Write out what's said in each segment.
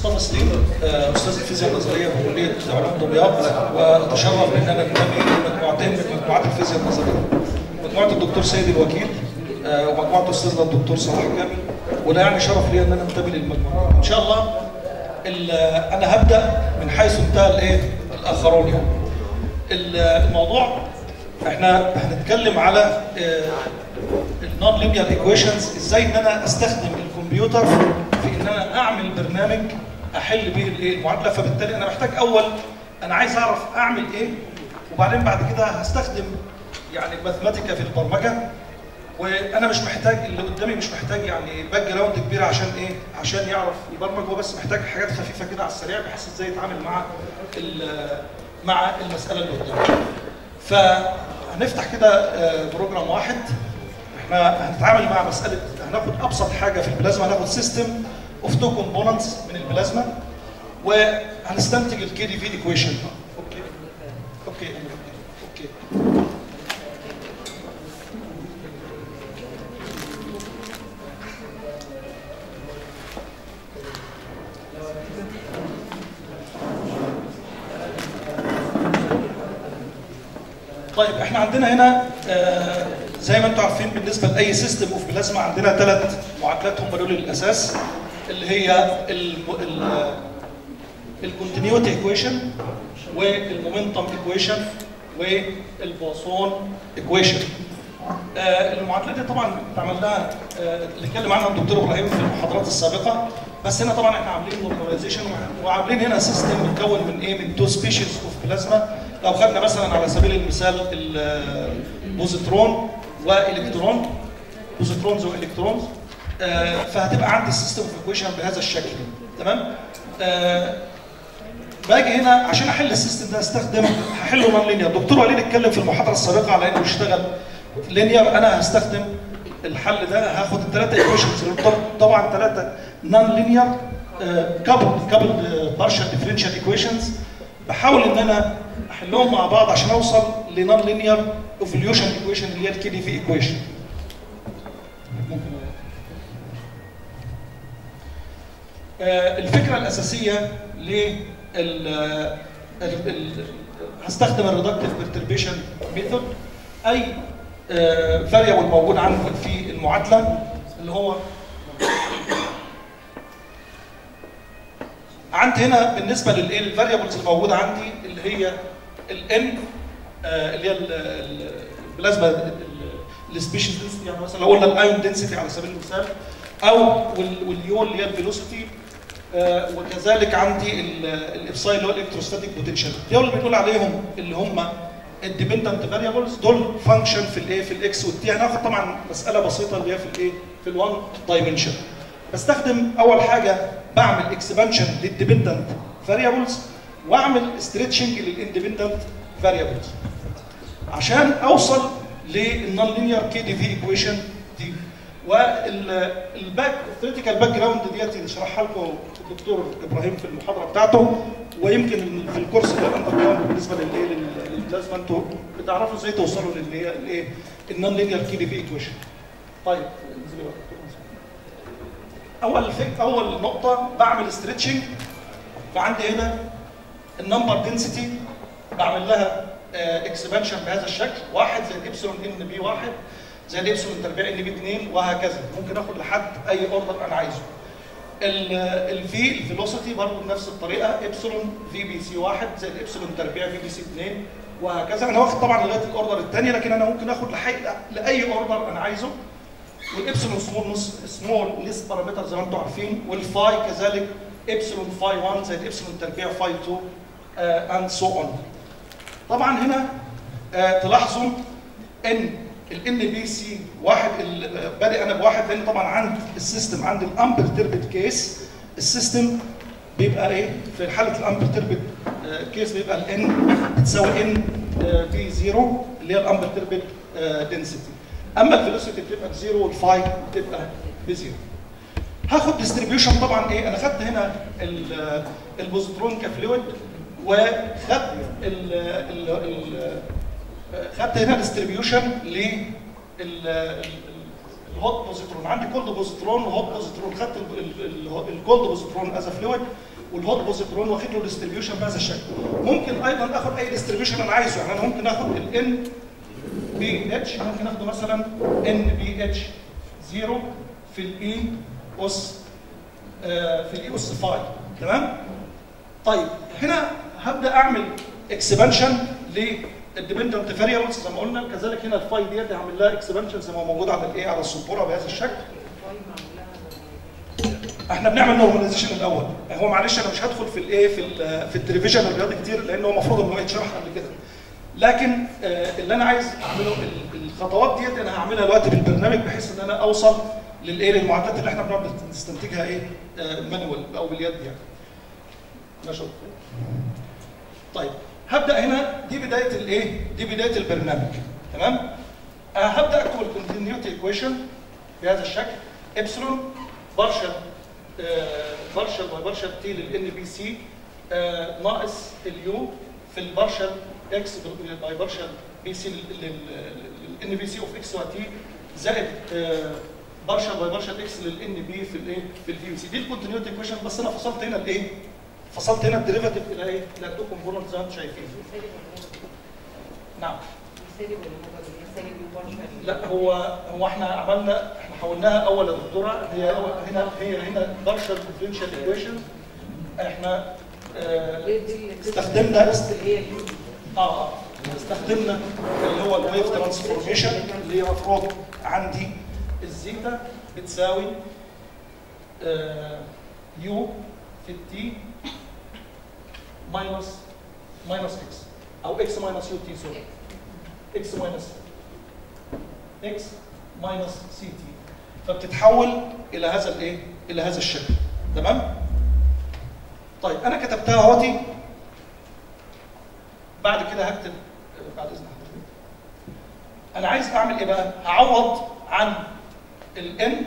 مصطفى سليم آه، استاذ الفيزياء النظريه في كليه علوم دمياط واتشرف ان انا انتمي لمجموعتين من مجموعات الفيزياء النظريه مجموعه الدكتور سيد الوكيل آه، ومجموعه استاذنا الدكتور صلاح كامل وده يعني شرف لي ان انا انتمي للمجموعه ان شاء الله ال- انا هبدا من حيث انتهى الايه الاخرون يعني ال- الموضوع احنا هنتكلم على النون لينير ايكويشنز ازاي ان انا استخدم الكمبيوتر في ان انا اعمل برنامج احل به الايه المعادله فبالتالي انا محتاج اول انا عايز اعرف اعمل ايه وبعدين بعد كده هستخدم يعني الماثماتيكا في البرمجه وانا مش محتاج اللي قدامي مش محتاج يعني باك جراوند كبير عشان ايه عشان يعرف يبرمج هو بس محتاج حاجات خفيفه كده على السريع بحيث ازاي يتعامل مع ال- مع المساله اللي قدامه فهنفتح كده آه، بروجرام واحد احنا هنتعامل مع مساله هناخد ابسط حاجه في البلازما هناخد سيستم اوف تو كومبوننتس من البلازما وهنستنتج الكي دي في ايكويشن اوكي اوكي اوكي طيب احنا عندنا هنا آه، زي ما انتم عارفين بالنسبه لاي سيستم اوف بلازما عندنا ثلاث معادلات هم دول الاساس اللي هي الكونتينيوتي ايكويشن والمومنتم ايكويشن والبواسون ايكويشن المعادلات دي طبعا عملناها آه، اللي اتكلم عنها الدكتور ابراهيم في المحاضرات السابقه بس هنا طبعا احنا عاملين نورماليزيشن وعاملين هنا سيستم متكون من ايه من تو سبيشيز اوف بلازما لو خدنا مثلا على سبيل المثال البوزيترون والكترون بوزيترونز والكترونز آه، فهتبقى عندي السيستم اوف ايكويشن بهذا الشكل تمام آه، باجي هنا عشان احل السيستم ده استخدم هحله نون لينير دكتور وليد اتكلم في المحاضره السابقه على انه يشتغل لينير انا هستخدم الحل ده هاخد الثلاثه ايكويشنز طبعا ثلاثه نون لينير كابل كابل بارشال ديفرنشال ايكويشنز بحاول ان انا احلهم مع بعض عشان اوصل لنون لينير اوفوليوشن ايكويشن اللي هي الكي دي في ايكويشن الفكره الاساسيه لل ال- ال- هستخدم الريدكتيف بيرتربيشن ميثود اي فاريبل موجود عندي في المعادله اللي هو عندي هنا بالنسبه للايه الفاريبلز الموجوده عندي اللي هي الان اللي هي ال- ال- البلازما السبيشيز دنسيتي يعني مثلا لو قلنا الايون دنسيتي على سبيل المثال او وال- واليو اللي هي الفيلوسيتي آه، وكذلك عندي الابساي اللي هو الالكتروستاتيك بوتنشال دول اللي بنقول عليهم اللي هم الديبندنت فاريبلز دول فانكشن في الايه في الاكس والتي هناخد طبعا مساله بسيطه اللي هي في الايه في الوان دايمنشن بستخدم اول حاجه بعمل اكسبانشن للديبندنت فاريبلز واعمل ستريتشنج للاندبندنت فاريبلز عشان اوصل للنون لينير كي دي في ايكويشن دي والباك الثيوريتيكال باك جراوند ديت اللي شرحها لكم الدكتور ابراهيم في المحاضره بتاعته ويمكن في الكورس اللي الاندر جراوند بالنسبه للايه لل- للبلازما انتوا بتعرفوا ازاي توصلوا للي هي الايه النون لينير كي دي في ايكويشن طيب انزلي بقى. اول فك اول نقطه بعمل ستريتشنج فعندي هنا النمبر دنسيتي بعمل لها اكسبانشن بهذا الشكل واحد زائد ابسلون ان بي واحد زائد ابسلون تربيع ان بي 2 وهكذا ممكن اخد لحد اي اوردر انا عايزه الفي الفيلوسيتي برضه بنفس الطريقه ابسلون في بي سي 1 زائد ابسلون تربيع في بي سي 2 وهكذا انا واخد طبعا لغايه الاوردر الثاني لكن انا ممكن اخد لحي- لاي اوردر انا عايزه والابسلون سمول نص سمول ليس بارامتر زي ما انتم عارفين والفاي كذلك ابسلون فاي 1 زائد ابسلون تربيع فاي 2 اند سو اون طبعا هنا آه، تلاحظوا ان الان بي سي واحد ال- آه، بادئ انا بواحد لان طبعا عند السيستم عند الامبر تربت كيس السيستم بيبقى ايه في حاله الامبر تربت كيس بيبقى الان بتساوي ان بي 0 اللي هي الامبر تربت دنسيتي اما الفيلوسيتي بتبقى بزيرو والفاي بتبقى بزيرو هاخد ديستريبيوشن طبعا ايه انا خدت هنا ال- البوزيترون كفلويد وخدت ال ال ال خدت هنا ديستريبيوشن ل الهوت بوزيترون عندي كولد بوزيترون وهوت بوزيترون خدت الكولد بوزيترون از فلويد والهوت بوزيترون واخد له ديستريبيوشن بهذا الشكل ممكن ايضا اخد اي ديستريبيوشن انا عايزه يعني انا ممكن اخد الان بي اتش ممكن اخده مثلا ان بي اتش 0 في الاي اس آه، في الاي اس 5 تمام طيب هنا هبدا اعمل اكسبانشن للديبندنت فاريبلز زي ما قلنا كذلك هنا الفاي ديت هعمل لها اكسبانشن زي ما هو موجود على الايه على السبوره بهذا الشكل احنا بنعمل نورماليزيشن الاول هو معلش انا مش هدخل في الايه في ال في الدريفيجن الرياضي كتير لان هو المفروض ان هو يتشرح قبل كده لكن آه، اللي انا عايز اعمله ال- الخطوات ديت انا هعملها دلوقتي بالبرنامج بحيث ان انا اوصل للايه للمعادلات اللي احنا بنقعد نستنتجها ايه مانوال او باليد يعني ماشي طيب هبدا هنا دي بدايه الايه دي بدايه البرنامج تمام آه، هبدا اكتب الكونتينيوتي ايكويشن بهذا الشكل ابسلون بارشل بارشل باي بارشل تي للان بي سي ناقص اليو في البارشل اكس باي بارشل بي سي للان بي سي اوف اكس وتي زائد بارشل باي بارشل اكس للان بي في الايه في الفي بي سي دي الكونتينيوتي ايكويشن بس انا فصلت هنا الايه فصلت هنا الديريفاتيف الى ايه الى تو كومبوننت زي ما انتم شايفين نعم لا هو هو احنا عملنا احنا حولناها اول يا دكتوره هي أول هنا هي هنا بارشل ديفرنشال ايكويشن احنا آه استخدمنا اه اه استخدمنا اللي هو الويف ترانسفورميشن اللي هي مفروض عندي الزيتا بتساوي آه يو في التي ماينس ماينس اكس او اكس ماينس يو تي سوري اكس ماينس اكس ماينس سي تي فبتتحول الى هذا الايه الى هذا الشكل تمام طيب انا كتبتها اهوتي بعد كده هكتب بعد اذن حضرتك انا عايز اعمل ايه بقى هعوض عن الان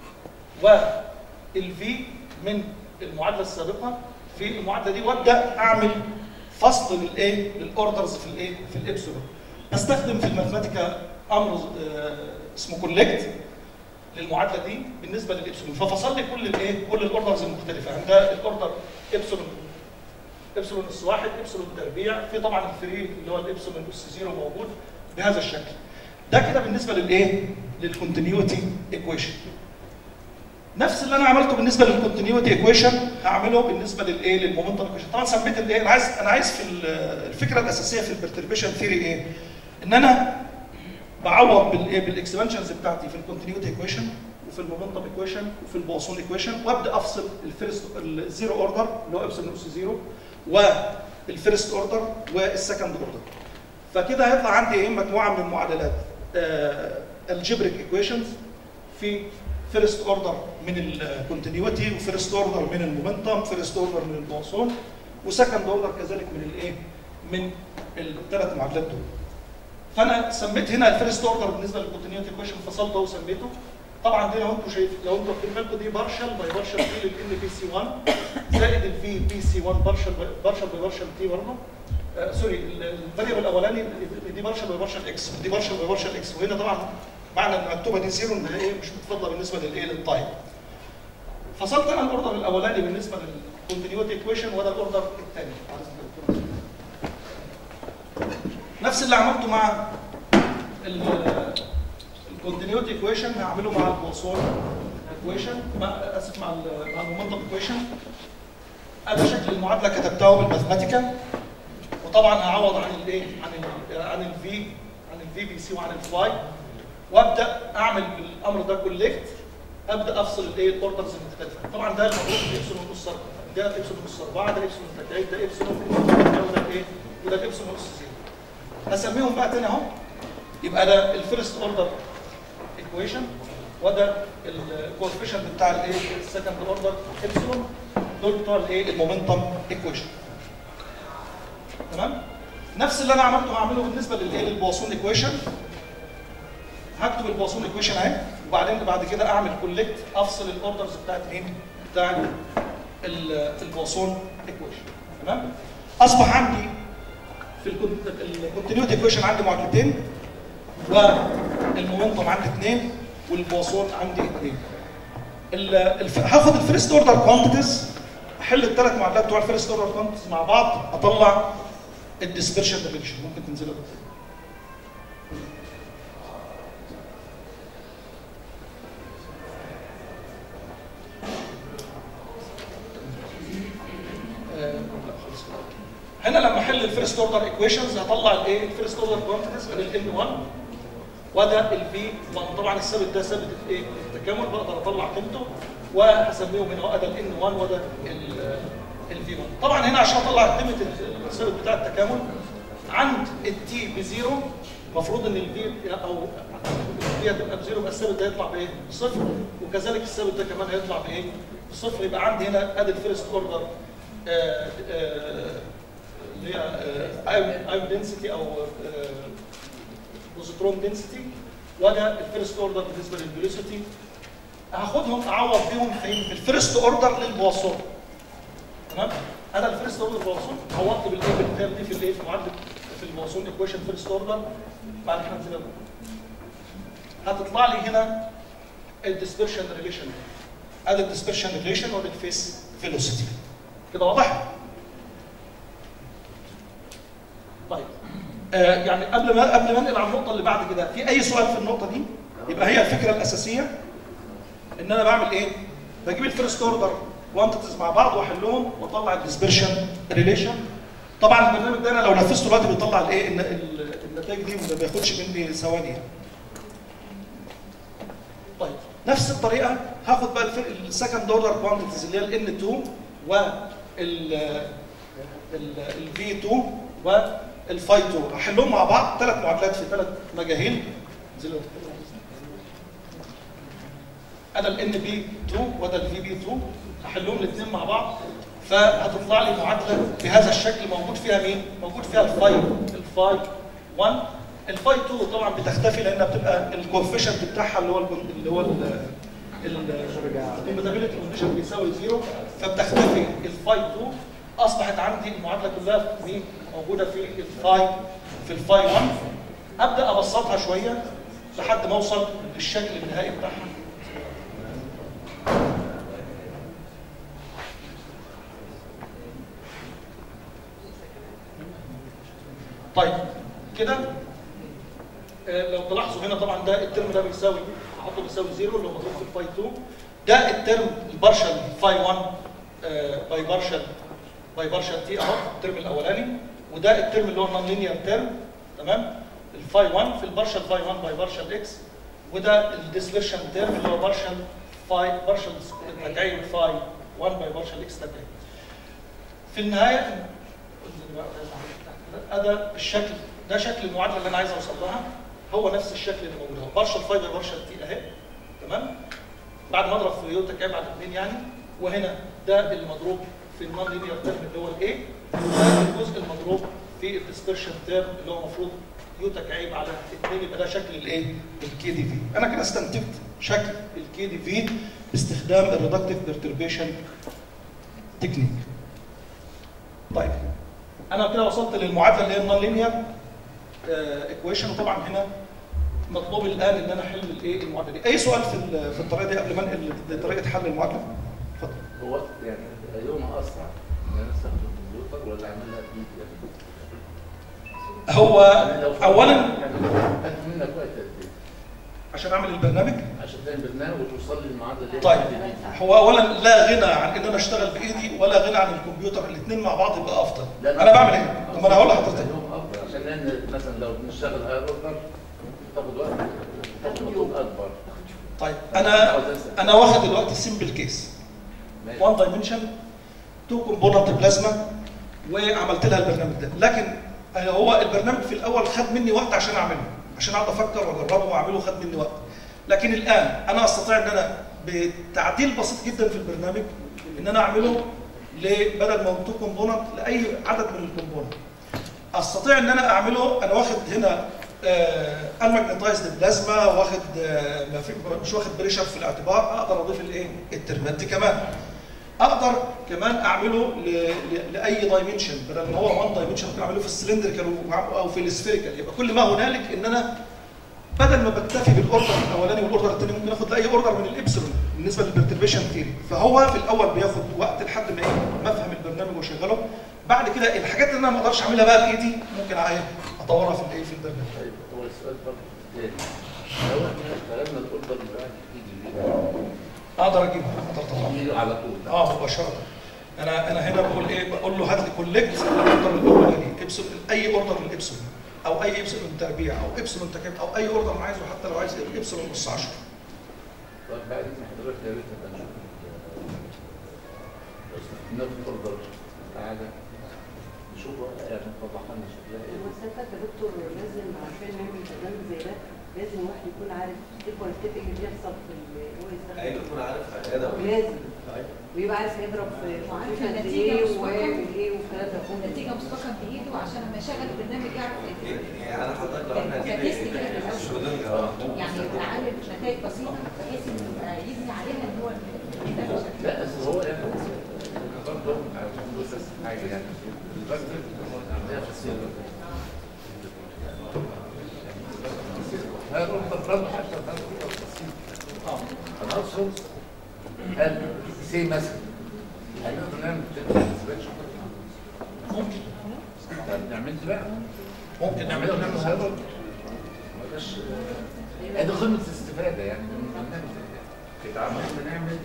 والفي من المعادله السابقه في المعادله دي وابدا اعمل فصل للايه للاوردرز في الايه في الابسلون استخدم في الماثماتيكا امر آه، اسمه كولكت للمعادله دي بالنسبه للابسلون ففصل لي كل الايه كل الاوردرز المختلفه يعني ده الاوردر ابسلون ابسلون اس واحد ابسلون تربيع في طبعا الفري اللي هو الابسلون اس زيرو موجود بهذا الشكل ده كده بالنسبه للايه للكونتينيوتي ايكويشن نفس اللي انا عملته بالنسبه للكونتينيوتي ايكويشن هعمله بالنسبه للايه للمومنتم ايكويشن طبعا سميت الايه انا عايز انا عايز في ال- الفكره الاساسيه في البرتربيشن ثيري ايه ان انا بعوض بالايه بالاكسبانشنز بتاعتي في الكونتينيوتي ايكويشن وفي المومنتم ايكويشن وفي البواسون ايكويشن وابدا افصل الفيرست الزيرو اوردر اللي هو ابسلون اس زيرو والفيرست اوردر والسكند اوردر فكده هيطلع عندي ايه مجموعه من المعادلات الجبريك ايكويشنز في فيرست اوردر من الكونتينيوتي وفيرست اوردر من المومنتم فيرست اوردر من البواسون وسكند اوردر كذلك من الايه من الثلاث معادلات دول فانا سميت هنا الفيرست اوردر بالنسبه للكونتينيوتي ايكويشن فصلته وسميته طبعا دي لو انتم شايف لو انتم واخدين بالكم دي بارشل باي بارشل تي للان بي سي 1 زائد الفي بي سي 1 بارشل بارشل باي بارشل تي برضه آه سوري الفاريبل الاولاني دي بارشل باي بارشل اكس ودي بارشل باي بارشل اكس وهنا طبعا معنى ان مكتوبه دي زيرو ان هي ايه مش متفضله بالنسبه للايه للتايم فصلت انا الاوردر الاولاني بالنسبه للكونتينيوتي ايكويشن وده الاوردر الثاني نفس اللي عملته مع الكونتينيوتي ايكويشن هعمله مع البواسون ايكويشن مع اسف مع ال مع المومنتم ايكويشن انا شكل المعادله كتبتها بالماثماتيكا وطبعا هعوض عن الايه عن ال عن الفي عن الفي بي سي وعن الفلاي وابدا اعمل الامر ده كولكت ابدا افصل الايه الاوردرز المختلفه طبعا ده المفروض ابسلون نص أربعة. ده ابسلون نص 4 ده ابسلون 3 ده ابسلون وده ايه وده ابسلون نص 0 هسميهم بقى تاني اهو يبقى ده الفيرست اوردر ايكويشن وده الكوفيشنت بتاع الايه السكند اوردر ابسلون دول بتوع الايه المومنتم ايكويشن تمام نفس اللي انا عملته هعمله بالنسبه للايه للبواسون ايكويشن هكتب البواسون ايكويشن اهي وبعدين بعد كده اعمل كولكت افصل الاوردرز بتاعت مين بتاع البواسون ايكويشن تمام اصبح عندي في الكونتينيوتي ايكويشن عندي معادلتين والمومنتوم عندي اثنين والبواسون عندي اثنين ال- الف- هاخد الفيرست اوردر كوانتيتيز احل الثلاث معادلات بتوع الفيرست اوردر كوانتيتيز مع بعض اطلع الديسبرشن ريليشن ممكن تنزلها آه، لا خلاص كده. هنا لما احل الفيرست اوردر ايكويشنز هطلع الايه الفيرست اوردر كوانتيتيز من الان 1 وده الفي 1 طبعا الثابت ده ثابت الايه التكامل بقدر اطلع قيمته وهسميهم هنا ده الان 1 وده الفي 1 طبعا هنا عشان اطلع قيمه الثابت بتاع التكامل عند التي بزيرو المفروض ان الفي او الفي هتبقى بزيرو يبقى الثابت ده يطلع بايه؟ بصفر وكذلك الثابت ده كمان هيطلع بايه؟ بصفر يبقى عندي هنا ادي الفيرست اوردر اللي هي ايون دنسيتي او بوزيترون دنسيتي وده الفيرست اوردر بالنسبه للفيلوسيتي هاخدهم اعوض بيهم فين؟ في الفيرست اوردر للبواسون تمام؟ انا الفيرست اوردر للبواسون عوضت بالايه بالتيرم دي في الايه في معادله في البواسون ايكويشن فيرست اوردر بعد كده هنزلها هتطلع لي هنا الديسبرشن ريليشن ادي الديسبرشن ريليشن وادي الفيس فيلوسيتي كده واضح؟ طيب آه يعني قبل ما قبل ما انقل على النقطه اللي بعد كده في اي سؤال في النقطه دي يبقى هي الفكره الاساسيه ان انا بعمل ايه بجيب الفيرست اوردر كوانتيتيز مع بعض واحلهم واطلع الديسبرشن ريليشن طبعا البرنامج ده انا لو نفذته دلوقتي بيطلع الايه الن- ال- النتائج دي ما بياخدش مني ثواني يعني. طيب نفس الطريقه هاخد بقى السكند اوردر كوانتيتيز اللي هي الان 2 وال الفي 2 والفاي 2 احلهم مع بعض ثلاث معادلات في ثلاث مجاهيل انزلوا. انا الان بي 2 وده الفي بي 2 احلهم الاثنين مع بعض فهتطلع لي معادله بهذا الشكل موجود فيها مين؟ موجود فيها الفاي الفاي 1 الفاي 2 طبعا بتختفي لانها بتبقى الكوفيشنت بتاعها اللي هو ال- اللي هو الكومباتيبيلتي كونديشن بيساوي زيرو فبتختفي الفاي 2 اصبحت عندي المعادله كلها مين؟ موجوده في الفاي في الفاي 1 ابدا ابسطها شويه لحد ما اوصل للشكل النهائي بتاعها طيب كده آه، لو تلاحظوا هنا طبعا ده الترم ده بيساوي هحطه بيساوي زيرو اللي هو مضروب في الفاي 2 ده الترم البارشل فاي 1 آه، باي بارشل باي بارشل تي اهو الترم الاولاني وده الترم اللي هو النون لينير ترم تمام الفاي 1 في البارشل فاي 1 باي بارشل اكس وده الديسبرشن ترم اللي هو بارشل فاي بارشل تكعيب فاي 1 باي بارشل اكس تكعيب في النهايه ده الشكل ده شكل المعادله اللي انا عايز اوصل لها هو نفس الشكل اللي موجود اهو بارشل فاي باي بارشل تي اهي تمام بعد ما اضرب في يوتا كام بعد اثنين يعني وهنا ده اللي مضروب في النون لينير تيرم اللي هو الاي وده الجزء المضروب في الديسبرشن تيرم اللي هو المفروض يوتا كعيب على اثنين يبقى ده شكل الايه؟ الكي دي في انا كده استنتجت شكل الكي دي في باستخدام الريدكتيف بيرتربيشن تكنيك طيب انا كده وصلت للمعادله اللي هي النون لينير ايكويشن وطبعا هنا مطلوب الان ان انا احل الايه المعادله دي اي سؤال في ال- في الطريقه دي قبل ما انقل لطريقه حل المعادله اتفضل هو يعني يوم اسرع ان انا استخدم الكمبيوتر ولا اعملها بايدي يعني هو يعني لو اولا خدت منك وقت قد ايه؟ عشان اعمل البرنامج عشان تعمل برنامج وتوصل لي المعادله دي طيب بإيدي. هو اولا لا غنى عن ان انا اشتغل بايدي ولا غنى عن الكمبيوتر الاثنين مع بعض يبقى افضل لا، انا بعمل ايه طب انا هقول لحضرتك يوم افضل عشان لان مثلا لو بنشتغل هاي اوردر تاخد وقت تاخد مجهود اكبر طيب انا انا واخد دلوقتي سمبل كيس ماشي 1 دايمنشن 2 كومبوننت بلازما وعملت لها البرنامج ده لكن هو البرنامج في الاول خد مني وقت عشان اعمله عشان اقعد افكر واجربه واعمله خد مني وقت لكن الان انا استطيع ان انا بتعديل بسيط جدا في البرنامج ان انا اعمله ل- بدل ما 2 كومبوننت لاي عدد من الكومبوننت استطيع ان انا اعمله انا واخد هنا الماجنتايزد بلازما واخد آه، ما في مش واخد بريشر في الاعتبار اقدر اضيف الايه الترمات دي كمان اقدر كمان اعمله ل- ل- لاي دايمنشن بدل ما هو 1 دايمنشن ممكن اعمله في السلندريكال او في السفيريكال يبقى كل ما هنالك ان انا بدل ما بكتفي بالاوردر الاولاني والاوردر الثاني ممكن اخد اي اوردر من الابسلون بالنسبه للبرتربيشن ثيري فهو في الاول بياخد وقت لحد ما ايه ما افهم البرنامج واشغله بعد كده الحاجات اللي انا ما اقدرش اعملها بقى بايدي ممكن ايه اطورها في الايه في البرنامج طيب هو السؤال برضه تاني لو احنا استلمنا الاوردر بتاع تيجي اقدر اجيبها اقدر اطلعها يجي على طول اه مباشره انا انا هنا بقول ايه بقول له هات لي كولكت الاوردر الاولاني ابسلون اي اوردر للابسلون او اي ابسلون تربيع او ابسلون تكامل او اي اوردر انا عايزه حتى لو عايز ابسلون نص 10 طيب بعد ما حضرتك يا ريت نبقى نشوف ال- ناخد اوردر تعالى نشوف يعني نطلع لنا شكلها ايه المسافات يا دكتور لازم عشان نعمل برنامج زي ده لازم الواحد يكون عارف ايه الكواليتيف اللي بيحصل في ال- هو يستخدم ايوه تكون عارف يدوي لازم ويبقى عارف يضرب في وعارف في قد النتيجة ايه مسبقاً. ويعمل ايه والكلام ده كله النتيجه مسبقا بايده عشان لما يشغل البرنامج يعرف يقدر. يعني انا حضرتك لو احنا كتست كده في الأول. الشغلانه اه يعني يبقى عارف نتائج بسيطه بحيث انه يبقى يبني عليها ان هو البرنامج شغال. لا بس هو يعني برضه عايزين بس حاجه يعني البكتر عندها في السيرة هذا الاوردر برضه حتى هذا الاوردر بسيط اه انا اقصد هل سي مثلا هل نقدر نعمل سبيتش ممكن نعمل بقى ممكن نعمل نعملها نعمل هذا مبقاش هذه قمه الاستفاده يعني من البرنامج ده. كده عملنا نعمل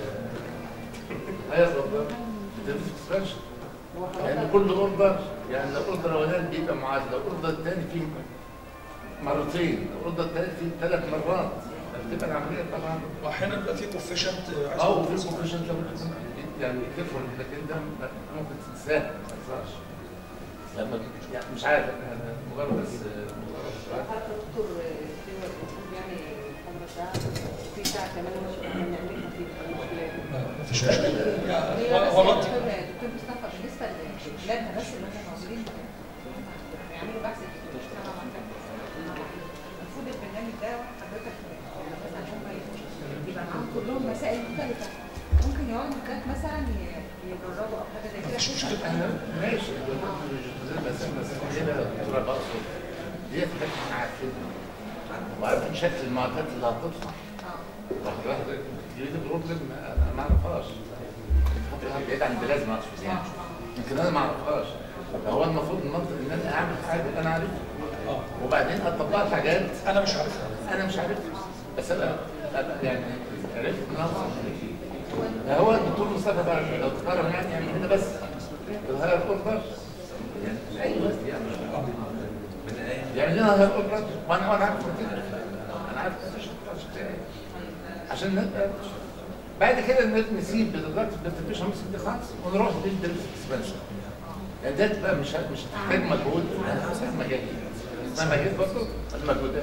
هذا الاوردر سبيتش هو يعني حضرتك كل اوردر يعني لو اوردر اولاني بيبقى معاد لو اوردر الثاني فيه مرتين لو اوردر الثالث فيه ثلاث مرات بتبقى العمليه طبعا واحيانا بيبقى في كوفيشنت او في الكومبريشن لو يعني تفهم لكن ده ممكن تنساه ما تنساش لما يعني مش عارف انا مجرد بس مجرد سؤال. حتى دكتور سيوة المفروض يعني محمد ساعة وفي ساعة كمان مش هنعملها في المشكلة مفيش مشكله هي يا- بس هو يا الوقت دكتور دكتور مصطفى بالنسبه لولادنا بس اللي هم موجودين بيعملوا بحث في المجتمع المفروض البرنامج ده حضرتك مثلا هم يبقى معاهم كلهم مسائل مختلفه ممكن يقعدوا هناك مثلا ي- يجربوا او حاجه زي كده مفيش يشوفوا مشكله انا ماشي بس بس هي بقى الدكتوره بقصد ديت حاجات احنا عارفينها وعارفين شكل المعدات اللي هتطلع اه واخد بالك دي دي بروبلم انا ما اعرفهاش بعيد عن البلازما اقصد يعني يمكن انا ما اعرفهاش فهو المفروض المنطق ان انا اعمل حاجه انا عارفها اه وبعدين اطبق الحاجات انا مش عارفها انا مش عارفها بس انا أنا يعني عرفت ان انا أوصل لإيه. هو الدكتور مصطفى بقى لو تكرم يعني يعمل هنا بس الهاير اوردر يعني اي بس يعني يعني لنا هاير اوردر وانا وانا عارف كده انا عارف مفيش بتاعي عشان نبقى بعد كده ن- نسيب درجه الديستريبيوشن دي خالص ونروح للدرس اكسبانشن يعني ده بقى مش مش هتحتاج مجهود هتحتاج مجاهيل اسمها مجاهيل برضه المجهودات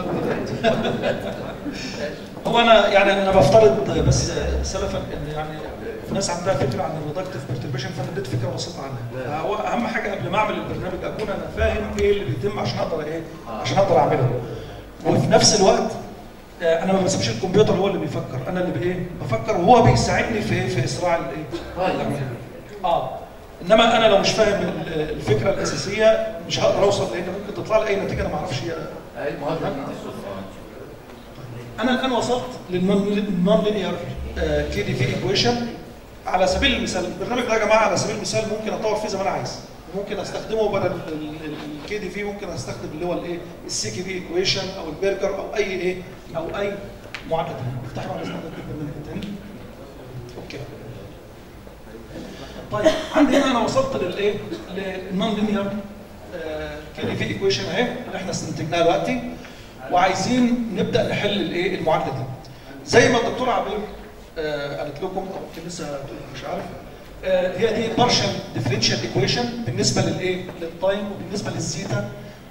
هو انا يعني انا بفترض بس سلفا ان يعني الناس عندها فكره عن الريدكتيف بيرتربيشن فانا اديت فكره بسيطه عنها هو اهم حاجه قبل ما اعمل البرنامج اكون انا فاهم ايه اللي بيتم عشان اقدر ايه عشان اقدر اعمله وفي نفس الوقت آه، انا ما بسيبش الكمبيوتر هو اللي بيفكر انا اللي بايه بفكر وهو بيساعدني في في اسراع الايه العملية. اه انما انا لو مش فاهم ال- الفكره الاساسيه مش هقدر اوصل لان ممكن تطلع لي اي نتيجه انا ما اعرفش هي اي ما هو ده انا الان وصلت للنون لينير كي دي في ايكويشن على سبيل المثال البرنامج ده يا جماعه على سبيل المثال ممكن اطور فيه زي ما انا عايز ممكن استخدمه بدل الكي دي في ممكن استخدم اللي هو الايه السي كي في ايكويشن او البرجر او اي ايه او اي معادله ثانيه افتحوا على استخدام البرنامج الثاني اوكي طيب عندي هنا انا وصلت للايه للنون لينير كي دي في ايكويشن اهي اللي احنا استنتجناها دلوقتي وعايزين نبدا نحل الايه المعادله دي زي ما الدكتوره عبير آه قالت لكم او يمكن لسه هتقول مش عارف آه هي دي بارشال ديفرنشال ايكويشن بالنسبه للايه للتايم وبالنسبه للزيتا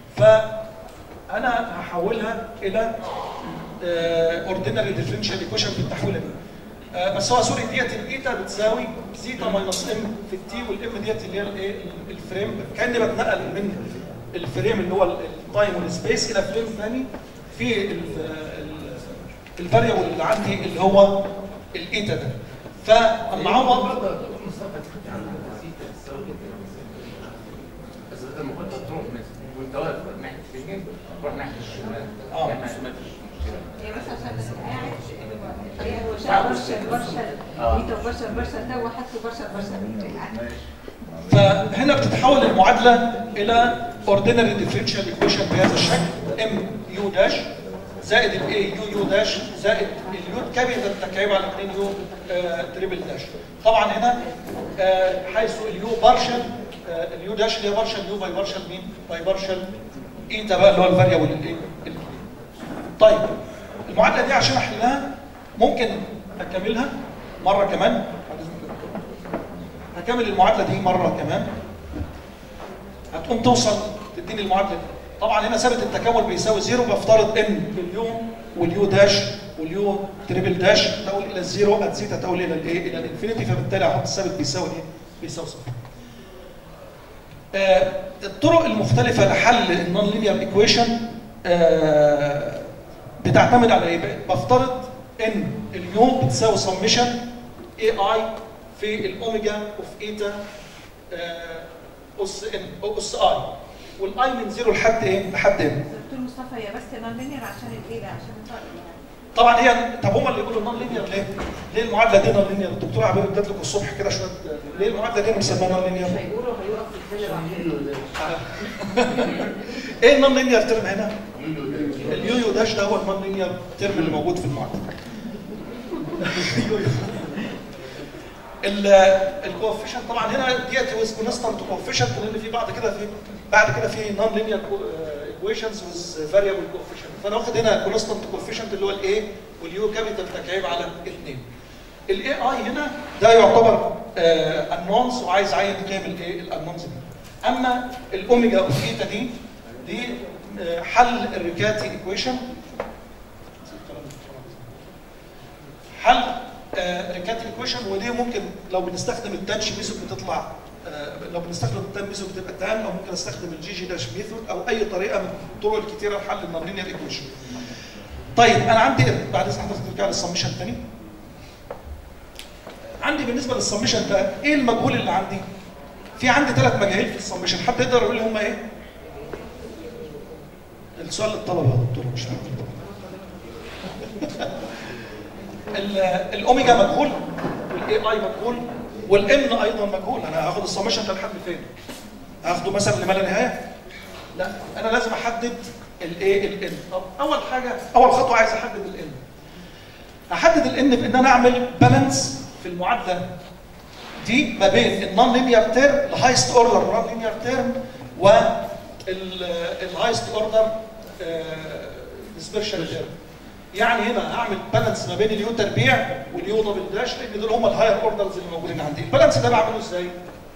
فانا هحولها الى اوردينري ديفرنشال ايكويشن في التحويله دي آه بس هو سوري ديت الايتا بتساوي زيتا ماينس ام في التي والام ديت اللي هي الايه الفريم كاني بتنقل من الفريم اللي هو التايم والسبيس الى فريم ثاني في الفاريبل اللي عندي اللي هو الايتا ده فاما اعوض برضه مصطفى تحكي عن النسيت تساوي كده. بس لما كنت تروح مثلا وانت واقف ناحيه اليمين تروح ناحيه الشمال آه. يعني ما ما فيش مشكله هي بس عشان تبقى قاعد هي هو شاف برشا برشا آه. انت برشا برشا تو حطوا برشا برشا فهنا بتتحول المعادله الى ordinary differential equation بهذا الشكل ام يو داش زائد الاي يو يو داش زائد اليو كابيتال تكعيب على 2 يو آه تريبل داش طبعا هنا آه حيث اليو بارشل آه اليو داش اللي هي بارشل يو باي بارشل مين؟ باي بارشل ايتا بقى اللي هو الفاريبل الايه؟ طيب المعادله دي عشان احلها ممكن اكملها مره كمان بعد إذنك. هكمل المعادله دي مره كمان هتقوم توصل تديني المعادله دي طبعا هنا ثابت التكامل بيساوي زيرو بفترض ان اليو واليو داش واليو تريبل داش تؤول الى الزيرو ات زيتا تؤول الى الايه الى الانفينيتي فبالتالي هحط الثابت بيساوي ايه بيساوي صفر آه الطرق المختلفه لحل النون لينير ايكويشن بتعتمد على ايه بفترض ان اليو بتساوي سمشن اي اي في الاوميجا اوف ايتا آه، اس ان اس اي والاي من زيرو لحد ايه؟ لحد ان دكتور مصطفى هي بس نون لينير عشان الايه ده عشان الفرق يعني طبعا هي طب هم اللي يقولوا نون لينير ليه؟ ليه المعادله دي نون لينير؟ الدكتور عبير ادت لكم الصبح كده شويه ليه المعادله دي مسماها نون لينير؟ مش هيقولوا هيقف في السنه بعدين ايه النون لينير ترم هنا؟ اليويو داش ده هو النون لينير ترم اللي موجود في المعادله. يويو. ال- الكوفيشنت طبعا هنا ديت ويز كونستانت كوفيشنت لان في بعد كده في بعد كده في نون لينير ايكويشنز ويز فاريبل كوفيشنت فانا واخد هنا كونستانت كوفيشنت اللي هو الاي واليو كابيتال تكعيب على الاثنين. الاي اي هنا ده يعتبر انونس وعايز عين كامل ايه الانونس دي. اما الاوميجا اوف ايتا دي دي آه، حل الريكاتي ايكويشن حل آه، ريكاتي ايكويشن ودي ممكن لو بنستخدم التاتش ميثود بتطلع آه، لو بنستخدم التان ميثود بتبقى تان او ممكن استخدم الجي جي داش ميثود او اي طريقه من الطرق الكتيره لحل النونلينير ايكويشن طيب انا عندي بعد اذن حضرتك ترجع للسمشن تاني عندي بالنسبه للسمشن ده ايه المجهول اللي عندي؟ في عندي ثلاث مجاهيل في السمشن حد يقدر يقول لي هم ايه؟ السؤال للطلبه يا دكتور مش عارف ال- الاوميجا مجهول والاي اي مجهول والان ايضا مجهول انا هاخد السمشن ده لحد فين؟ هاخده مثلا لما لا نهايه؟ لا انا لازم احدد الايه الان طب اول حاجه اول خطوه عايز احدد الان احدد الان بان انا اعمل بالانس في المعادله دي ما بين النون لينير تيرم الهايست اوردر نون لينير تيرم والهايست اوردر ديسبرشن تيرم يعني هنا هعمل بالانس ما بين اليو تربيع واليو دبل داش لان دول هم الهاير اوردرز اللي موجودين عندي البالانس ده بعمله ازاي؟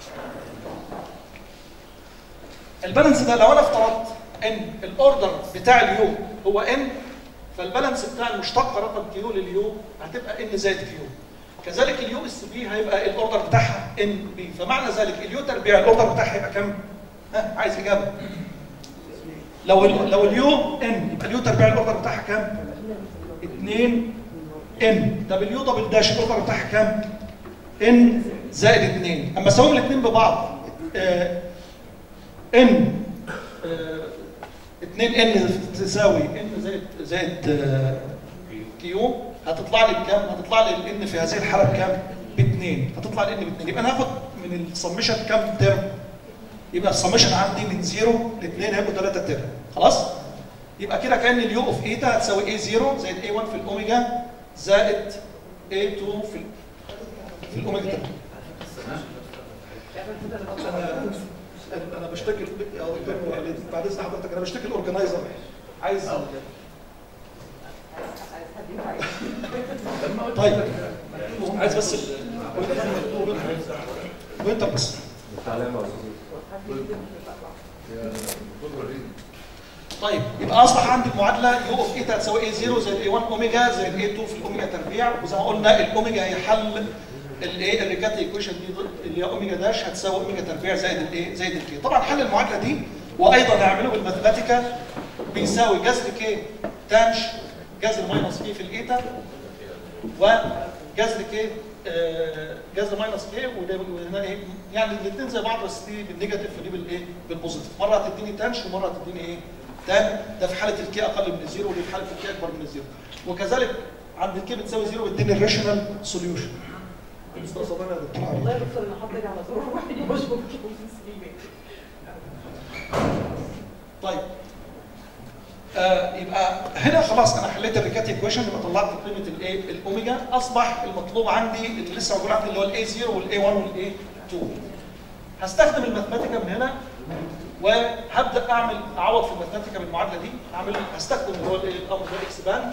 البالانس ده لو انا افترضت ان الاوردر بتاع اليو هو ان فالبالانس بتاع المشتق رقم كيو لليو هتبقى ان زائد كيو كذلك اليو اس بي هيبقى الاوردر بتاعها ان بي فمعنى ذلك اليو تربيع الاوردر بتاعها هيبقى كام؟ ها عايز اجابه لو ال لو اليو ان يبقى اليو تربيع الاوردر بتاعها كام؟ 2 ان طب اليو دبل داش الاوردر بتاعها كام؟ ان زائد 2 اما اساويهم الاثنين ببعض آه ان 2 ان تساوي ان زائد زائد آه، كيو هتطلع لي بكام؟ هتطلع لي الان في هذه الحاله بكام؟ باثنين هتطلع الان باثنين يبقى انا هاخد من السمشن كام ترم؟ يبقى السمشن عندي من 0 ل 2 هيبقوا 3 ترم خلاص؟ يبقى كده كان اليو اوف ايتا هتساوي اي 0 زائد اي 1 في الاوميجا زائد اي 2 في ال- في الاوميجا ترم. انا انا بشتكي يا دكتور وليد، بعد اذن حضرتك انا بشتكي الاورجنايزر عايز طيب عايز بس ال- وانت بس طيب يبقى اصبح عندي المعادله يو اوف ايتا تساوي اي 0 زائد اي 1 اوميجا زائد اي 2 في الاوميجا تربيع وزي ما قلنا الاوميجا هي حل الايه الريكات ايكويشن دي اللي هي اوميجا داش هتساوي اوميجا تربيع زائد الايه زائد الكي طبعا حل المعادله دي وايضا نعمله بالماثيماتيكا بيساوي جذر كي تانش جذر ماينس كي في الايتا وجذر كي آه، جذر ماينس كي وده وهنا ايه يعني الاثنين زي بعض بس دي بالنيجاتيف ودي بالايه بالبوزيتيف مره هتديني تانش ومره هتديني ايه تان ده في حاله الكي اقل من الزيرو ودي في حاله الكي اكبر من الزيرو وكذلك عند الكي بتساوي زيرو بيديني الريشنال سوليوشن مستقصدنا يا دكتور عمرو. والله يا دكتور انا حاطط على طول واحد يشوف طيب آه يبقى هنا خلاص انا حليت الريكات ايكويشن يبقى طلعت قيمه الايه الاوميجا اصبح المطلوب عندي اللي لسه موجود عندي اللي هو الاي 0 والاي 1 والاي 2 هستخدم الماثماتيكا من هنا وهبدا اعمل اعوض في الماثماتيكا بالمعادله دي اعمل هستخدم اللي هو الايه الامر ده اكس بان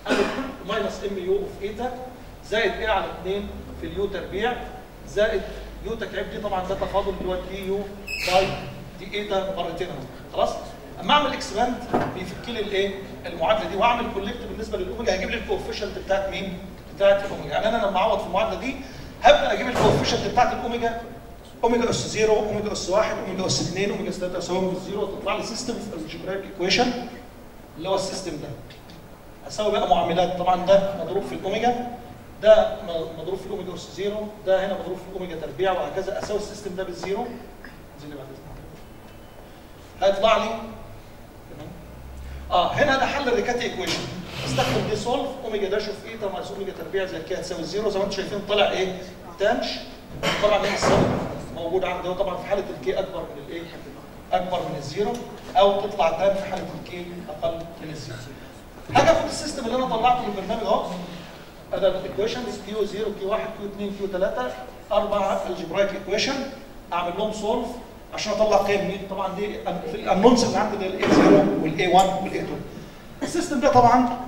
ماينس ام يو اوف ايتا زائد ايه على 2 في اليو تربيع زائد يو تكعيب دي طبعا ده تفاضل اللي هو دي يو باي دي ايتا مرتين اهو خلاص اما اعمل اكسباند بيفك لي الايه المعادله دي واعمل كولكت بالنسبه للاوميجا هيجيب لي الكوفيشنت بتاعت مين بتاعت الاوميجا يعني انا لما اعوض في المعادله دي هبدا اجيب الكوفيشنت بتاعت الاوميجا اوميجا اس 0 اوميجا اس 1 اوميجا اس 2 اوميجا اس 3 يساوي اوميجا 0 وتطلع لي سيستم اوف الجبرايك ايكويشن اللي هو السيستم ده اسوي بقى معاملات طبعا ده مضروب في الاوميجا ده م- مضروب في الاوميجا اس 0 ده هنا مضروب في الاوميجا تربيع وهكذا اسوي السيستم ده بالزيرو زي اللي بعد إذنك. هيطلع لي تمام اه هنا ده حل الريكاتي ايكويشن استخدم دي سولف اوميجا داش اوف ايتا ناقص اوميجا تربيع زي كده تساوي الزيرو زي ما انتم شايفين طلع ايه تانش طبعا هنا الصفر موجود عندي هو طبعا في حاله الكي اكبر من الايه اكبر من الزيرو او تطلع تان في حاله الكي اقل من الزيرو هاجي اخد السيستم اللي انا طلعته من البرنامج اهو ادي الايكويشنز كيو 0 كيو 1 كيو 2 كيو 3 اربع الجبرايك ايكويشن اعمل لهم سولف عشان اطلع قيم مين طبعا دي في الانونس اللي عندي اللي الاي 0 والاي 1 والاي 2 السيستم ده طبعا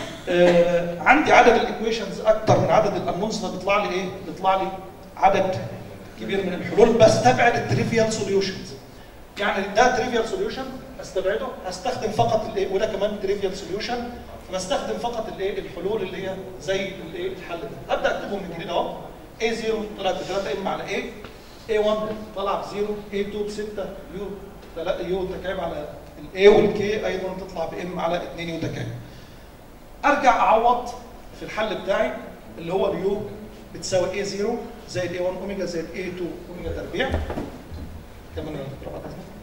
آه عندي عدد الايكويشنز اكتر من عدد الانونس فبيطلع لي ايه؟ بيطلع لي عدد كبير من الحلول بستبعد التريفيال سوليوشنز يعني ده تريفيال سوليوشن استبعده هستخدم فقط الايه وده كمان تريفيال سوليوشن فبستخدم فقط الايه الحلول اللي هي زي الايه الحل ده ابدا اكتبهم من جديد اهو A0 طلعت ب 3 ام على A A1 طلع ب 0 A2 ب 6 يو 3 يو تكعيب على ال A وال K ايضا تطلع ب M على 2 يو تكعيب ارجع اعوض في الحل بتاعي اللي هو اليو بتساوي A0 زائد A1 اوميجا زائد A2 اوميجا تربيع كمان يا دكتور عبد العزيز.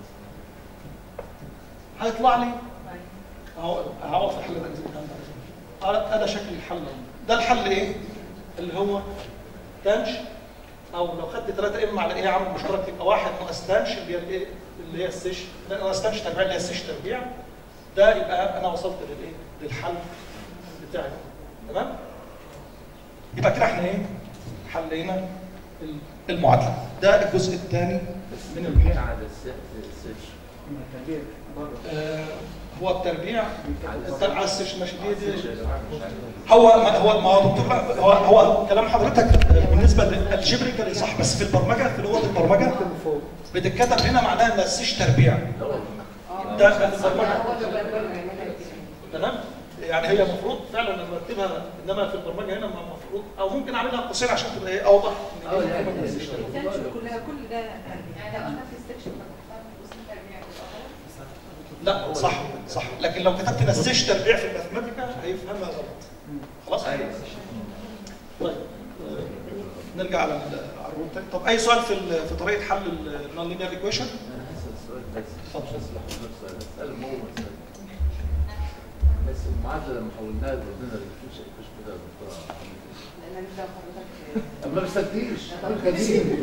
هيطلع لي اهو هعوض في الحل ده زي ما انت عايز. هذا شكل الحل ده الحل ايه اللي هو تانش او لو خدت 3 ام على ايه عامل مشترك يبقى واحد ناقص تانش اللي هي الايه اللي هي السيش لا ناقص تانش تربيع اللي هي السيش تربيع ده يبقى انا وصلت للايه للحل بتاعي تمام يبقى كده احنا ايه حلينا المعادله ده الجزء الثاني بس من من البيع. البيع على الس- السيرش آه هو التربيع التربيع على السيش ماشي دي, دي السيرش يا جماعة مش عارف. هو ما هو ما هو دكتور بقى- هو هو كلام حضرتك بالنسبه للجبريكال صح بس في البرمجه في لغه البرمجه بتتكتب هنا معناها ما تسيش تربيع لا والله. ده في البرمجه هو اللي بقى بيعملها كده. تمام يعني هي المفروض فعلا لما اكتبها انما في البرمجه هنا ما المفروض او ممكن اعملها قوسين عشان تبقى ايه اوضح إن اه دي يعني ما تسيش تربيع. التنشن كلها كل ده يعني لو انا في السكشن فتحتها في وسط التربيع يبقى غلط لا صح صح لكن لو كتبت نسيش تربيع في الماثماتيكا هيفهمها غلط خلاص ايوه طيب آه، نرجع على العربون تاني طب اي سؤال في ال- في طريقه حل النون لينير ايكويشن انا هسال سؤال بس مش هسال حضرتك سؤال اسال مو مسألة. بس المعادله لما حولناها لبردنا للفيش الفيش كده يا دكتوره لان انا لسه حضرتك اما ما بصدقيش كدين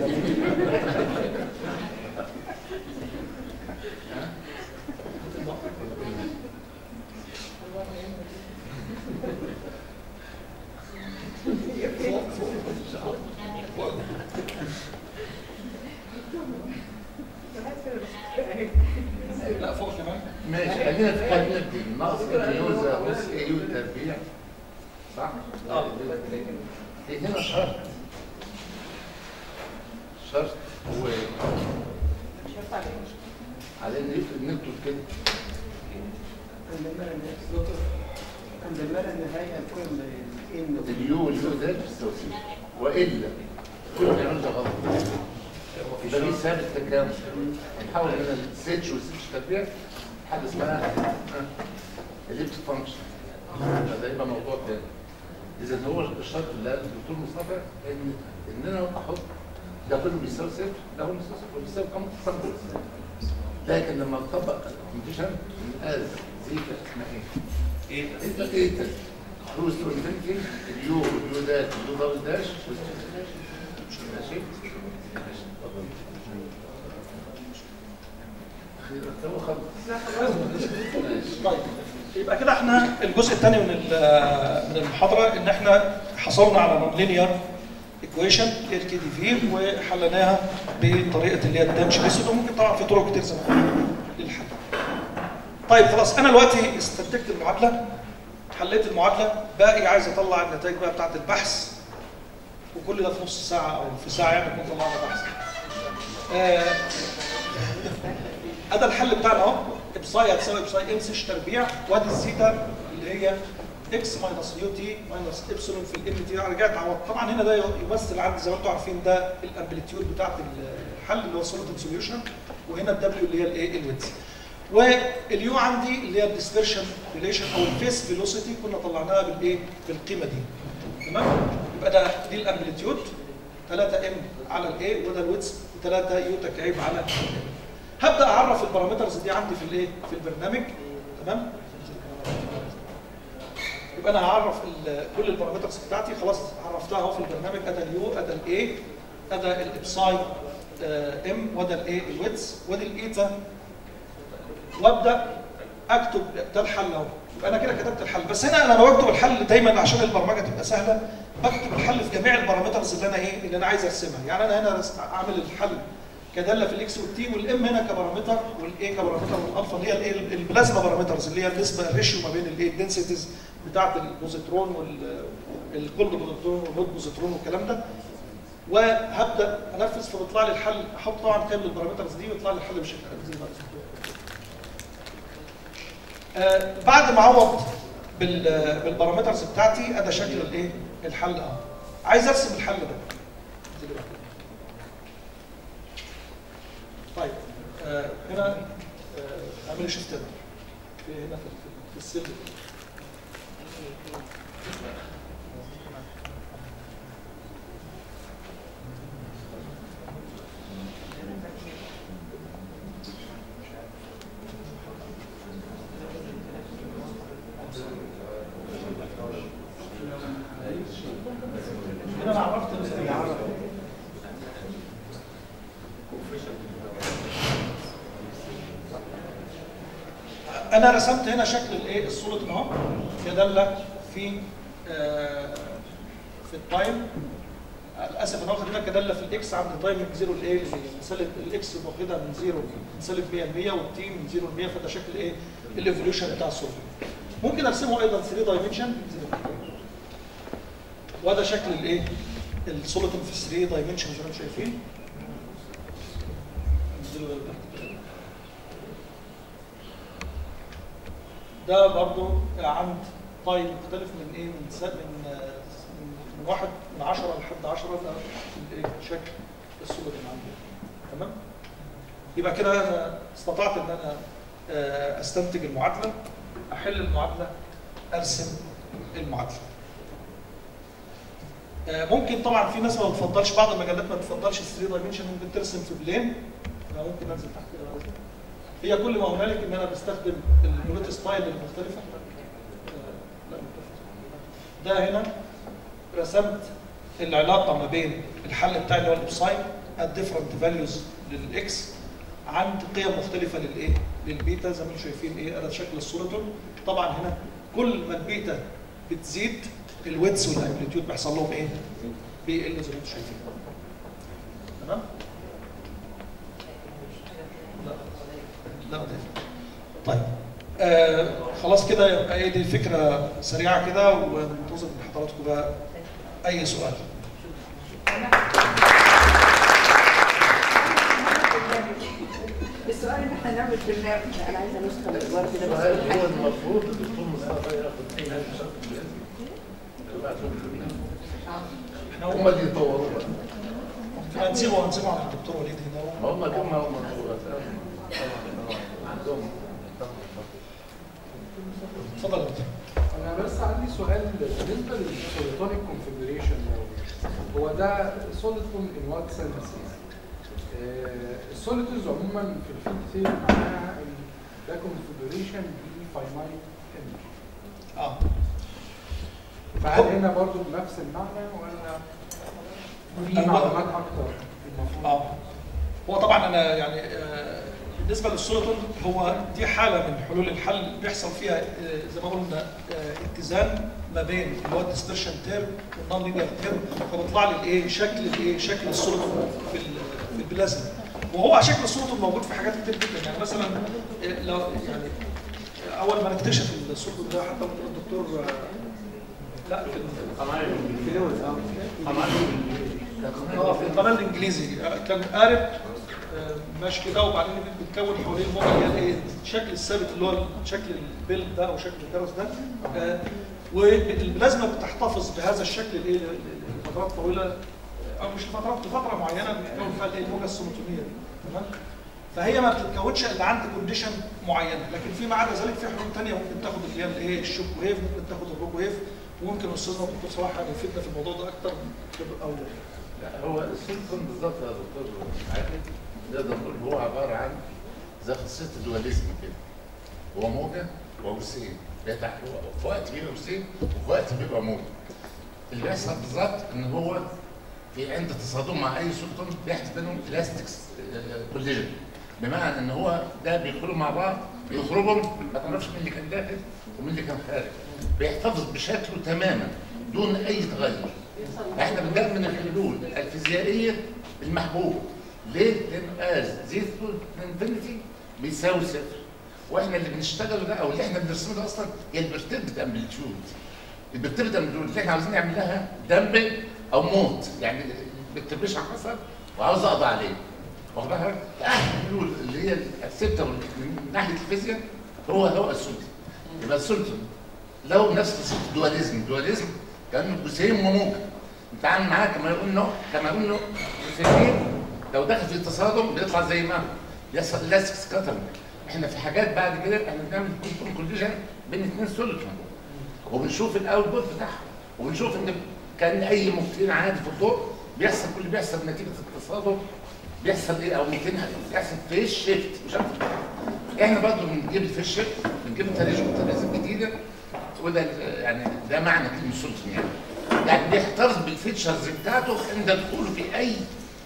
لا فوق كمان ماشي خلينا في خلينا في ناقص كنتينوزا اس اي يو تربيع صح؟ اه. دي هنا شرط شرط هو مش هينفع عليه. على ان يفرض نكتب كده عندما النهاية تكون إن اليو واليو ده بتساوي صفر والا كل ما يعمل ده غلط يبقى دي ثابت تكامل نحول من السيتش والسيتش تربيع حاجه اسمها الليبت فانكشن ده يبقى موضوع تاني اذا هو الشرط اللي قاله الدكتور مصطفى ان ان انا احط ده كله بيساوي صفر ده كله بيساوي صفر وبيساوي كام سنتي لكن لما اطبق الكونديشن قال زيتا اسمها ايه؟ ايه ايه كروز تو انفينيتي اليو واليو داش واليو دبل داش ماشي؟ ماشي اتفضل اخيرا تو خلص ماشي طيب يبقى كده احنا الجزء الثاني من ال- من المحاضره ان احنا حصلنا على نون لينير ايكويشن ال كي دي في وحليناها بطريقه اللي هي الدمج ميثود وممكن طبعا في طرق كتير زي ما قلنا للحل. طيب خلاص انا دلوقتي استنتجت المعادله حليت المعادله باقي عايز اطلع النتائج بقى بتاعت البحث وكل ده في نص ساعه او في ساعه يعني نكون طلعنا بحث. آه، ادي الحل بتاعنا اهو ابساي هتساوي ابساي ام سيش تربيع وادي الزيتا اللي هي اكس ماينس يو تي ماينس ابسلون في الام تي رجعت عوض طبعا هنا ده يمثل عندي زي ما انتم عارفين ده الامبليتيود بتاعت الحل اللي هو سوليد سوليوشن وهنا الدبليو اللي هي الايه الويدز واليو عندي اللي هي الديسبرشن ريليشن او الفيس فيلوسيتي كنا طلعناها بالايه بالقيمه دي تمام يبقى ده دي الامبليتيود 3 ام على الاي وده الويدز و3 يو تكعيب على ال هبدا اعرف البارامترز دي عندي في الايه في البرنامج تمام يبقى انا هعرف ال- كل البارامترز بتاعتي خلاص عرفتها اهو في البرنامج ادا اليو ادا الاي ادا الابساي ام وده الايه الويدز ودي الايتا وابدا اكتب ده الحل اهو يبقى انا كده كتبت الحل بس هنا انا لما بكتب الحل دايما عشان البرمجه تبقى سهله بكتب الحل في جميع البارامترز اللي انا ايه اللي انا عايز ارسمها يعني انا هنا رس- اعمل الحل كداله في الاكس والتي والام هنا كبارامتر والاي كبارامتر والالفا اللي هي الايه البلازما بارامترز اللي هي النسبه الريشيو ما بين الايه الدنسيتيز بتاعت البوزيترون والكولد بوزيترون والهوت بوزيترون والكلام ده وهبدا انفذ فبيطلع لي الحل احط طبعا كامل البارامترز دي ويطلع لي الحل بالشكل ده زي ما قلت. آه، بعد ما اعوض بال- بالبارامترز بتاعتي ادى شكل الايه الحل اهو عايز ارسم الحل ده طيب آه، هنا آه، اعمل شيفت هنا في هنا في, في- في السلم هنا انا عرفت الاستجابه انا رسمت هنا شكل الايه السوليد اهو يدل في آه، في التايم للاسف انا واخد هنا كداله في الاكس عند تايم زيرو الايه مساله الاكس واخدها من زيرو مساله 100 100 والتي من زيرو ل 100 فده شكل ايه الايفوليوشن بتاع السوليد ممكن ارسمه ايضا 3 دايمنشن وده شكل الايه السوليد في 3 دايمنشن زي ما انتم شايفين انزلوا ده لتحت كده. ده برضو عند تايم مختلف من ايه من س- من آه، من واحد من 10 لحد 10 ده الايه شكل الصوره اللي عندي تمام يبقى كده انا استطعت ان انا آه، استنتج المعادله احل المعادله ارسم المعادله آه، ممكن طبعا في ناس ما بتفضلش بعض المجلات ما بتفضلش 3 دايمنشن ممكن ترسم في بلين أنا ممكن انزل تحت كده أرسم. هي كل ما هنالك ان انا بستخدم المولوت ستايل المختلفه آه، لا مختلفة. ده هنا رسمت العلاقه ما بين الحل بتاعي اللي هو الابساين الديفرنت فاليوز للاكس عند قيم مختلفه للايه؟ للبيتا زي ما انتم شايفين ايه ده شكل السوليتون طبعا هنا كل ما البيتا بتزيد الويدز والامبليتيود بيحصل لهم ايه؟ بيقل زي ما انتم شايفين تمام؟ لا لا ده طيب آه خلاص كده يبقى ايه دي فكره سريعه كده ومنتظر من حضراتكم بقى اي سؤال السؤال ان احنا نعمل برنامج انا عايزه نسخه من الورق كده بس السؤال هو المفروض الدكتور مصطفى ياخد اي شرط بيزك يبعتهم احنا هم اللي يطوروه بقى هنسيبه هنسيبه عند الدكتور وليد هنا ما هم كم هم عندهم اتفضل يا دكتور انا بس عندي سؤال بالنسبه للسوليتونيك كونفجريشن هو ده سوليتون ان وات سنس السوليتونز عموما في الفيلد ثيري معناها ان ده كونفجريشن بفاينايت انرجي اه فهل هنا برضو بنفس المعنى ولا في هو- معلومات اكتر المفروض اه هو طبعا انا يعني آه، بالنسبه للسوليتون هو دي حاله من حلول الحل بيحصل فيها آه، زي ما قلنا آه، اتزان ما بين اللي هو الديسبرشن تيرم والنون لينير تيرم فبيطلع لي الايه شكل الايه شكل السوليتون في ال- في البلازما وهو شكل السوليتون موجود في حاجات كتير جدا يعني مثلا آه، لو يعني اول ما نكتشف السوليتون ده حتى الدكتور آه، لا في ال- اه في القناه الانجليزي آه، كان قارب آه، ماشي كده وبعدين بتكون حوالين الموجه اللي هي الايه الشكل الثابت اللي هو شكل البيل ده او شكل الجرس ده آه، والبلازما بتحتفظ بهذا الشكل الايه لفترات طويله آه، او مش لفترات لفتره معينه بتكون فيها الايه الموجه السيروتونيه دي تمام فهي ما بتتكونش الا عند كونديشن معينه لكن فيما عدا ذلك في حلول ثانيه ممكن تاخد اللي هي الايه الشوك ويف ممكن تاخد الروك ويف وممكن استاذنا الدكتور صلاح يفيدنا في الموضوع ده اكتر او لا هو السلطان بالظبط يا دكتور عادل نقدر نقول هو عباره عن زي خاصيه الدواليزم كده هو موجه ووسيم بيتح- في وقت بيبقى وسيم وفي وقت بيبقى موجه اللي بيحصل بالظبط ان هو في عند تصادم مع اي سلطان بيحدث بينهم بلاستيك كوليجن بمعنى ان هو ده بيدخلوا مع بعض يخرجوا ما تعرفش مين اللي كان داخل ومين اللي كان خارج بيحتفظ بشكله تماما دون اي تغير احنا بنتكلم من الحلول الفيزيائيه المحبوبه ليه؟ لان از زيرو انفينيتي بيساوي صفر واحنا اللي بنشتغله ده او اللي احنا بنرسمه ده اصلا هي البرتبت امبليتيود البرتبت امبليتيود اللي احنا عاوزين نعمل لها دمبنج او موت يعني البرتبريشن حصل وعاوز اقضي عليه واخد بالك؟ احد الحلول اللي هي الثابته من ناحيه الفيزياء هو هو السلطه يبقى السلطه لو نفس قصه الدواليزم الدواليزم كانه جسيم وموجه نتعامل معاه كما يقول له كما يقول له جسيمين لو دخل في تصادم بيطلع زي ما هو يحصل لاستيك سكاترنج احنا في حاجات بعد كده احنا بنعمل كونتون كوليجن بين اثنين سوليتون وبنشوف الاوتبوت بتاعهم وبنشوف ان كان اي موجتين عادي في الضوء بيحصل كل اللي بيحصل نتيجه التصادم بيحصل ايه او 200 بيحصل فيش شيفت مش عارف احنا برضه بنجيب الفيش شيفت بنجيب تريزم جديده وده ال- يعني ده معنى كلمه سلطن يعني يعني بيحتفظ بالفيتشرز بتاعته عند دخوله في اي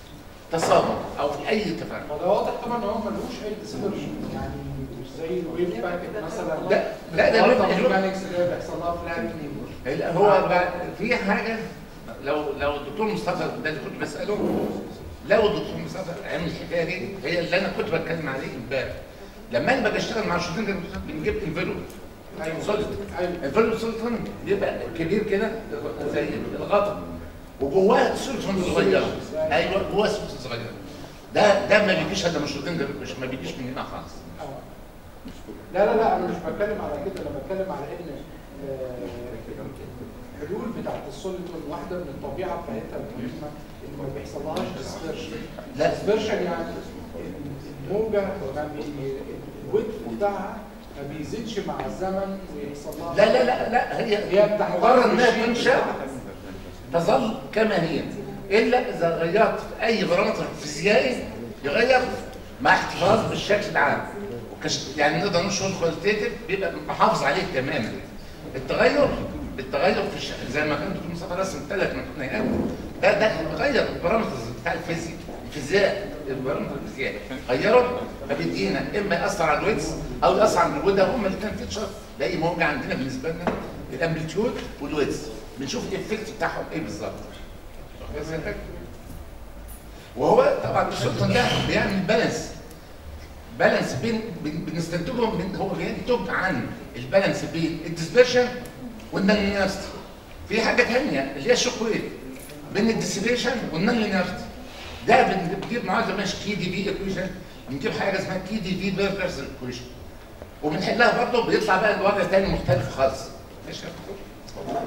تصادم او في اي تفاعل هو ده واضح طبعا ان هو ملوش اي ديسبرشن يعني مش زي الويف باكت مثلا لا لا ده الويف- الويف- الميكانكس اللي بيحصل لها فلاننج لا، هو بقى في حاجه لو لو الدكتور مصطفى ده اللي كنت بساله لو الدكتور مصطفى عمل الحكايه دي هي اللي انا كنت بتكلم عليه امبارح لما انا باجي اشتغل مع الشوتين ده بنجيب انفلوب أيوة. سوليد ايوه الفيلم سلطان بيبقى كبير كده زي الغطا وجواه سلطان صغيره ايوه جواه سلطان صغيره ده ده ما بيجيش هذا مش ده مش ما بيجيش من هنا خالص آه. لا لا لا انا مش بتكلم على كده انا بتكلم على ان آه، الحلول بتاعت السوليتون واحده من الطبيعه بتاعتها المهمه ان ما بيحصلهاش ديسبرشن لا. ديسبرشن يعني الموجه ما بي- الويدث بتاعها ما بيزيدش مع الزمن ويحصل لها لا لا لا لا هي هي بتاع مجرد انها تنشا تظل كما هي الا اذا غيرت في اي بارامتر فيزيائي يغير مع احتفاظ بالشكل العام وكش- يعني نقدر نقول شغل كواليتيتيف بيبقى محافظ عليه تماما التغير التغير في الشكل زي ما كان دكتور مصطفى رسم ثلاث مقنعات ده ده غير البارامترز بتاع الفيزياء الفيزياء البارامتر الفيزيائي غيره فبيدينا اما ياثر على الويتس او ياثر على الويدا هم الاثنين فيتشر لاقي موجه عندنا بالنسبه لنا الامبليتيود والويتس بنشوف الايفكت بتاعهم ايه بالظبط واخد بالك؟ وهو طبعا السلطان ده بيعمل بالانس بالانس بين بن- بنستنتجه من هو بينتج عن البالانس بين الديسبرشن والنون لينيرستي في حاجه ثانيه اللي هي الشوك ويف بين الديسبرشن والنون لينيرستي ده بن- بنجيب معادله ماشي كي دي في ايكويشن بنجيب حاجه اسمها كي دي في بيرجرز ايكويشن وبنحلها برضه بيطلع بقى الوضع تاني مختلف خالص ماشي يا دكتور؟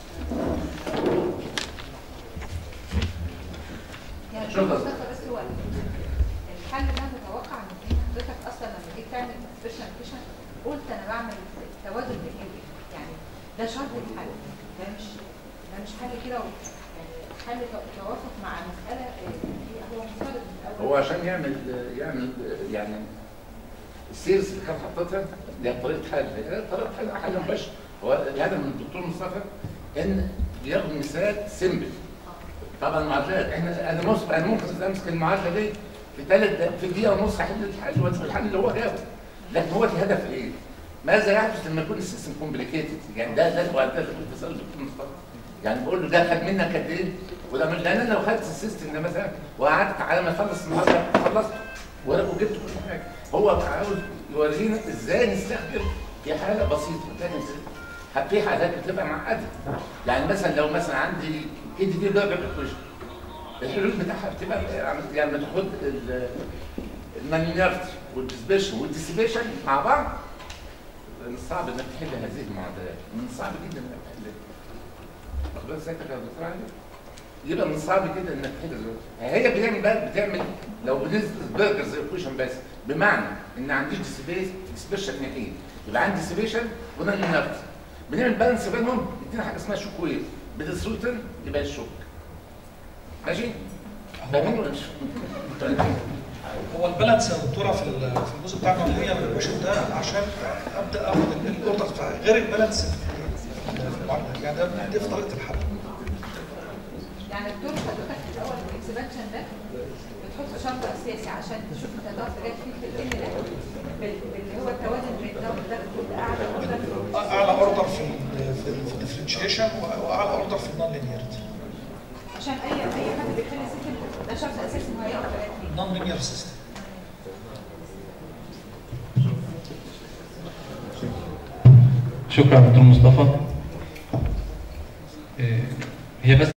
يعني شكراً. مصطفى بس هو الحل ده متوقع ان انت حضرتك اصلا لما جيت تعمل سبيشال كيشن قلت انا بعمل توازن بين ايه وإيه. يعني ده شرط الحل ده مش ده مش حل كده و- يعني حل تو- توافق مع مساله آه، هي- هو مفترض من الأول. هو عشان يعمل يعمل يعني السيرس اللي كان حاططها دي طريقه حل هي طريقه حل حل مباشر هو الهدف من الدكتور مصطفى ان ياخد مثال سيمبل طبعا المعادلات احنا انا ممكن انا ممكن امسك المعادله دي في ثلاث في دقيقه ونص احل الحل وادخل الحل اللي هو جابه لكن هو الهدف ايه؟ ماذا يحدث لما يكون السيستم كومبليكيتد؟ يعني ده ده ده اللي كنت بساله الدكتور مصطفى يعني بقول له ده خد منك قد ايه؟ وده من لان انا لو خدت السيستم ده مثلا وقعدت على ما اخلص النهارده خلصت وجبت كل حاجه هو عاوز يورينا ازاي نستخدم في حاله بسيطه لكن في حالات بتبقى معقده يعني مثلا لو مثلا عندي كده دي درجه بالكشف الحلول بتاعها بتبقى يعني لما تاخد المانينيرتي والديسبيشن والديسيبيشن مع بعض من الصعب انك تحل هذه المعادلات من الصعب جدا انك تحلها واخد بالك ساعتك يا دكتور علي يبقى من الصعب جدا انك تحل دلوقتي هي بتعمل بقى بتعمل لو بنسبه برجر زي الكوشن بس بمعنى ان عندي ديسبيس ديسبيشن ناحيين يبقى عندي ديسبيشن ونانينيرتي بنعمل بالانس بينهم يدينا حاجه اسمها شوك ويف بتسروتن يبقى الشوك ماشي؟ فاهمين ولا مش فاهمين؟ هو البالانس يا دكتوره في ال- في الجزء بتاع النظريه بالكوشن ده عشان ابدا اخد ال- الاوردر بتاعي غير البالانس في في المعادله يعني ده دي في طريقه الحل يعني الدور حضرتك في الاول الاكسبانشن ده بتحط شرط اساسي عشان تشوف انت هتعرف تجيب فيه في الان ده بال- باللي هو التوازن بين ده وده بتبقى اعلى اوردر اعلى اوردر في ال- في ال- في الديفرنشيشن واعلى اوردر في النون لينيرتي عشان اي اي حد بيحل سيستم ده شرط اساسي انه هيقدر يعمل فيه نون لينير سيستم شكرا دكتور مصطفى إيه، هي بس